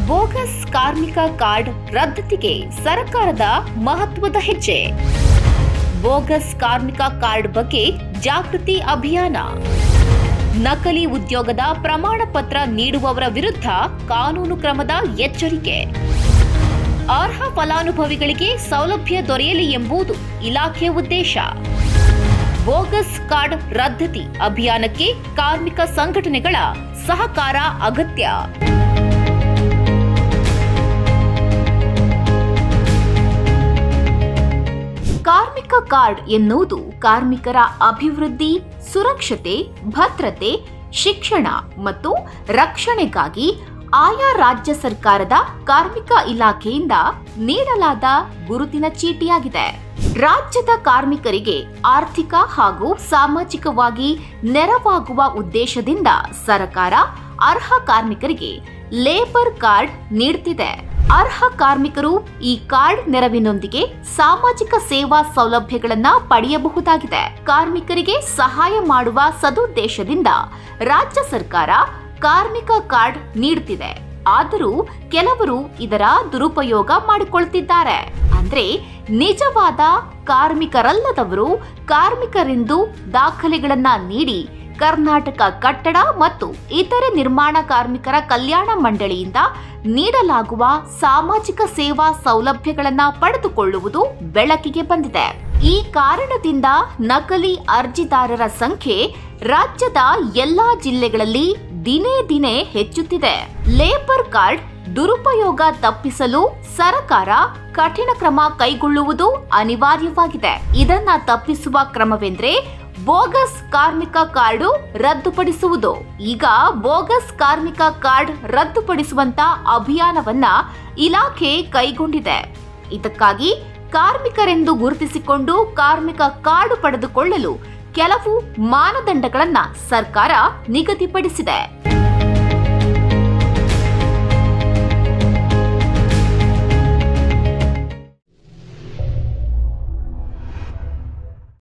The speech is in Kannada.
ಬೋಗಸ್ ಕಾರ್ಮಿಕ ಕಾರ್ಡ್ ರದ್ದತಿಗೆ ಸರ್ಕಾರದ ಮಹತ್ವದ ಹೆಜ್ಜೆ ಬೋಗಸ್ ಕಾರ್ಮಿಕ ಕಾರ್ಡ್ ಬಗ್ಗೆ ಜಾಗೃತಿ ಅಭಿಯಾನ ನಕಲಿ ಉದ್ಯೋಗದ ಪ್ರಮಾಣ ಪತ್ರ ನೀಡುವವರ ವಿರುದ್ಧ ಕಾನೂನು ಕ್ರಮದ ಎಚ್ಚರಿಕೆ ಅರ್ಹ ಫಲಾನುಭವಿಗಳಿಗೆ ಸೌಲಭ್ಯ ದೊರೆಯಲಿ ಎಂಬುದು ಇಲಾಖೆ ಉದ್ದೇಶ ಬೋಗಸ್ ಕಾರ್ಡ್ ರದ್ದತಿ ಅಭಿಯಾನಕ್ಕೆ ಕಾರ್ಮಿಕ ಸಂಘಟನೆಗಳ ಸಹಕಾರ ಅಗತ್ಯ ಕಾರ್ಮಿಕ ಕಾರ್ಡ್ ಎನ್ನುವುದು ಕಾರ್ಮಿಕರ ಅಭಿವೃದ್ಧಿ ಸುರಕ್ಷತೆ ಭದ್ರತೆ ಶಿಕ್ಷಣ ಮತ್ತು ರಕ್ಷಣೆಗಾಗಿ ಆಯಾ ರಾಜ್ಯ ಸರ್ಕಾರದ ಕಾರ್ಮಿಕ ಇಲಾಖೆಯಿಂದ ನೀಡಲಾದ ಗುರುತಿನ ಚೀಟಿಯಾಗಿದೆ ರಾಜ್ಯದ ಕಾರ್ಮಿಕರಿಗೆ ಆರ್ಥಿಕ ಹಾಗೂ ಸಾಮಾಜಿಕವಾಗಿ ನೆರವಾಗುವ ಉದ್ದೇಶದಿಂದ ಸರ್ಕಾರ ಅರ್ಹ ಕಾರ್ಮಿಕರಿಗೆ ಲೇಬರ್ ಕಾರ್ಡ್ ನೀಡುತ್ತಿದೆ ಅರ್ಹ ಕಾರ್ಮಿಕರು ಈ ಕಾರ್ಡ್ ನೆರವಿನೊಂದಿಗೆ ಸಾಮಾಜಿಕ ಸೇವಾ ಸೌಲಭ್ಯಗಳನ್ನ ಪಡೆಯಬಹುದಾಗಿದೆ ಕಾರ್ಮಿಕರಿಗೆ ಸಹಾಯ ಮಾಡುವ ಸದುದ್ದೇಶದಿಂದ ರಾಜ್ಯ ಸರ್ಕಾರ ಕಾರ್ಮಿಕ ಕಾರ್ಡ್ ನೀಡುತ್ತಿದೆ ಆದರೂ ಕೆಲವರು ಇದರ ದುರುಪಯೋಗ ಮಾಡಿಕೊಳ್ತಿದ್ದಾರೆ ಅಂದ್ರೆ ನಿಜವಾದ ಕಾರ್ಮಿಕರಲ್ಲದವರು ಕಾರ್ಮಿಕರೆಂದು ದಾಖಲೆಗಳನ್ನ ನೀಡಿ ಕರ್ನಾಟಕ ಕಟ್ಟಡ ಮತ್ತು ಇತರೆ ನಿರ್ಮಾಣ ಕಾರ್ಮಿಕರ ಕಲ್ಯಾಣ ಮಂಡಳಿಯಿಂದ ನೀಡಲಾಗುವ ಸಾಮಾಜಿಕ ಸೇವಾ ಸೌಲಭ್ಯಗಳನ್ನ ಪಡೆದುಕೊಳ್ಳುವುದು ಬೆಳಕಿಗೆ ಬಂದಿದೆ ಈ ಕಾರಣದಿಂದ ನಕಲಿ ಅರ್ಜಿದಾರರ ಸಂಖ್ಯೆ ರಾಜ್ಯದ ಎಲ್ಲಾ ಜಿಲ್ಲೆಗಳಲ್ಲಿ ದಿನೇ ದಿನೇ ಹೆಚ್ಚುತ್ತಿದೆ ಲೇಬರ್ ಕಾರ್ಡ್ ದುರುಪಯೋಗ ತಪ್ಪಿಸಲು ಸರ್ಕಾರ ಕಠಿಣ ಕ್ರಮ ಕೈಗೊಳ್ಳುವುದು ಅನಿವಾರ್ಯವಾಗಿದೆ ಇದನ್ನ ತಪ್ಪಿಸುವ ಕ್ರಮವೆಂದ್ರೆ ಬೋಗಸ್ ಕಾರ್ಮಿಕ ಕಾರ್ಡು ರದ್ದುಪಡಿಸುವುದು ಈಗ ಬೋಗಸ್ ಕಾರ್ಮಿಕ ಕಾರ್ಡ್ ರದ್ದುಪಡಿಸುವಂತ ಅಭಿಯಾನವನ್ನ ಇಲಾಖೆ ಕೈಗೊಂಡಿದೆ ಇದಕ್ಕಾಗಿ ಕಾರ್ಮಿಕರೆಂದು ಗುರುತಿಸಿಕೊಂಡು ಕಾರ್ಮಿಕ ಕಾರ್ಡು ಪಡೆದುಕೊಳ್ಳಲು ಕೆಲವು ಮಾನದಂಡಗಳನ್ನ ಸರ್ಕಾರ ನಿಗದಿಪಡಿಸಿದೆ